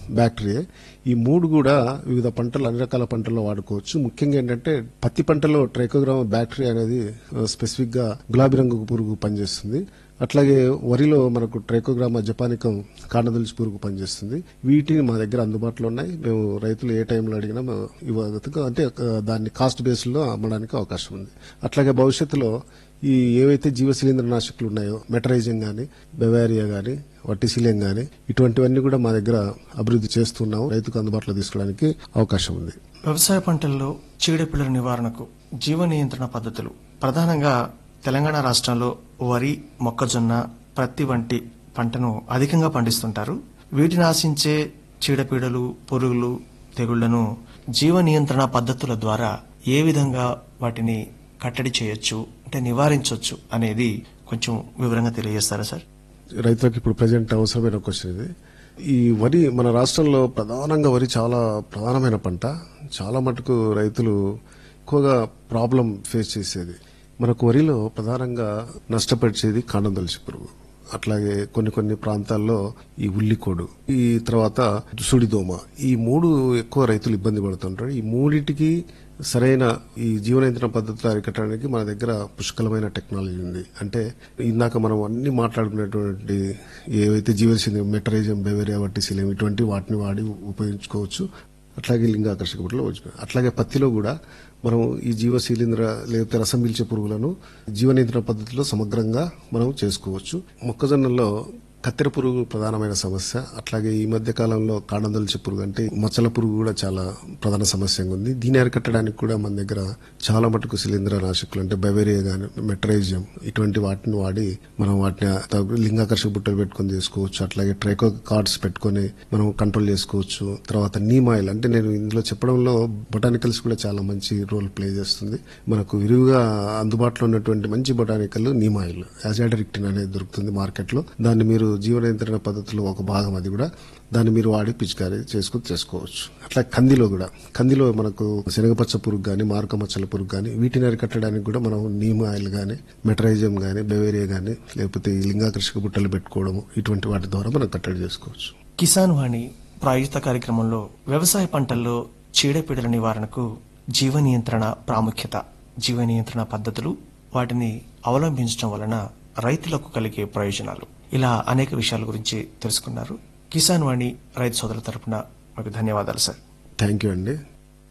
bacteria ఈ మూడు కూడా వివిధ పంటలు అన్ని రకాల పంటల్లో వాడుకోవచ్చు ముఖ్యంగా ఏంటంటే పత్తి పంటలో ట్రైకోగ్రామ బ్యాక్టీరియా అనేది స్పెసిఫిక్ గా గులాబీ రంగు పురుగు పనిచేస్తుంది అట్లాగే వరిలో మనకు ట్రైకోగ్రామా జపానికం కాండదొలిచి పురుగు పనిచేస్తుంది వీటిని మా దగ్గర అందుబాటులో ఉన్నాయి మేము రైతులు ఏ టైంలో అడిగినా మేము ఇవ్వగలుగుతాం అంటే ఆ, దాన్ని కాస్ట్ బేస్లో అమ్మడానికి అవకాశం ఉంది అట్లాగే భవిష్యత్తులో ఈ ఏవైతే జీవశిలీంద్ర నాశకులు ఉన్నాయో మెటరైజింగ్ గాని బెవారియా గాని వట్టిశీలియం గాని ఇటువంటివన్నీ కూడా మా దగ్గర అభివృద్ధి చేస్తున్నాము రైతుకు అందుబాటులో తీసుకోవడానికి అవకాశం ఉంది వ్యవసాయ పంటల్లో చీడపీడల నివారణకు జీవ నియంత్రణ పద్ధతులు ప్రధానంగా తెలంగాణ రాష్ట్రంలో వరి మొక్కజొన్న ప్రత్తి వంటి పంటను అధికంగా పండిస్తుంటారు వీటిని ఆశించే చీడపీడలు పురుగులు తెగుళ్లను జీవ నియంత్రణ పద్ధతుల ద్వారా ఏ విధంగా వాటిని కట్టడి చేయొచ్చు అంటే నివారించవచ్చు అనేది కొంచెం వివరంగా తెలియజేస్తారా సార్ రైతులకు ఇప్పుడు ప్రజెంట్ అవసరమైన క్వశ్చన్ ఇది ఈ వరి మన రాష్ట్రంలో ప్రధానంగా వరి చాలా ప్రధానమైన పంట చాలా మటుకు రైతులు ఎక్కువగా ప్రాబ్లం ఫేస్ చేసేది మనకు వరిలో ప్రధానంగా నష్టపరిచేది కాండందొలిసి పురుగు అట్లాగే కొన్ని కొన్ని ప్రాంతాల్లో ఈ ఉల్లికోడు ఈ తర్వాత సుడిదోమ ఈ మూడు ఎక్కువ రైతులు ఇబ్బంది పడుతుంటారు ఈ మూడింటికి సరైన ఈ జీవన నియంత్రణ పద్ధతులు అరికట్టడానికి మన దగ్గర పుష్కలమైన టెక్నాలజీ ఉంది అంటే ఇందాక మనం అన్ని మాట్లాడుకునేటువంటి ఏవైతే జీవశిలి మెటరైజం బెవేరియా వట్టిశీలం ఇటువంటి వాటిని వాడి ఉపయోగించుకోవచ్చు అట్లాగే లింగాకర్షక బుట్టలో వచ్చి అట్లాగే పత్తిలో కూడా మనం ఈ జీవశీలింద్ర లేకపోతే రసం పీల్చే పురుగులను జీవ నియంత్రణ పద్ధతిలో సమగ్రంగా మనం చేసుకోవచ్చు మొక్కజొన్నలో కత్తెర పురుగు ప్రధానమైన సమస్య అట్లాగే ఈ మధ్య కాలంలో కాండదొలిచే పురుగు అంటే మచ్చల పురుగు కూడా చాలా ప్రధాన సమస్యగా ఉంది దీన్ని అరికట్టడానికి కూడా మన దగ్గర చాలా మటుకు శిలీంద్ర నాశకులు అంటే బెవేరియా గాని మెట్రైజియం ఇటువంటి వాటిని వాడి మనం వాటిని తగు- లింగాకర్షక బుట్టలు పెట్టుకొని చేసుకోవచ్చు అట్లాగే ట్రైకో కార్డ్స్ పెట్టుకొని మనం కంట్రోల్ చేసుకోవచ్చు తర్వాత నీమ్ ఆయిల్ అంటే నేను ఇందులో చెప్పడంలో బొటానికల్స్ కూడా చాలా మంచి రోల్ ప్లే చేస్తుంది మనకు విరివిగా అందుబాటులో ఉన్నటువంటి మంచి బొటానికల్ నీమ్ ఆయిల్ యాజాడరిక్టిన్ అనేది దొరుకుతుంది మార్కెట్ లో దాన్ని మీరు జీవ నియంత్రణ పద్ధతిలో ఒక భాగం అది కూడా దాన్ని మీరు వాడి పిచికారీ చేసుకుని చేసుకోవచ్చు అట్లా కందిలో కూడా కందిలో మనకు శనగపచ్చ పురుగు గాని మారక మచ్చల పురుగు గాని వీటిని అరికట్టడానికి కూడా మనం నీమ్ ఆయిల్ గాని మెటరైజం గాని బెవేరియా గాని లేకపోతే ఈ లింగాకర్షక బుట్టలు పెట్టుకోవడము ఇటువంటి వాటి ద్వారా మనం కట్టడి చేసుకోవచ్చు కిసాన్ వాణి ప్రాయోజిత కార్యక్రమంలో వ్యవసాయ పంటల్లో చీడపీడల నివారణకు జీవ నియంత్రణ ప్రాముఖ్యత జీవ నియంత్రణ పద్ధతులు వాటిని అవలంబించడం వలన రైతులకు కలిగే ప్రయోజనాలు ఇలా అనేక విషయాల గురించి తెలుసుకున్నారు కిసాన్ వాణి రైతు సోదరుల తరపున మీకు ధన్యవాదాలు సార్ థ్యాంక్ యూ అండి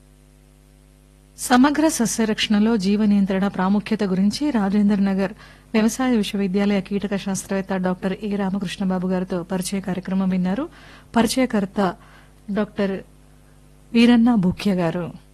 సమగ్ర సస్యరక్షణలో జీవ నియంత్రణ ప్రాముఖ్యత గురించి రాజేంద్ర నగర్ వ్యవసాయ విశ్వవిద్యాలయ కీటక శాస్త్రవేత్త డాక్టర్ ఏ రామకృష్ణబాబు గారితో పరిచయ కార్యక్రమం విన్నారు పరిచయకర్త డాక్టర్ వీరన్న భూక్య గారు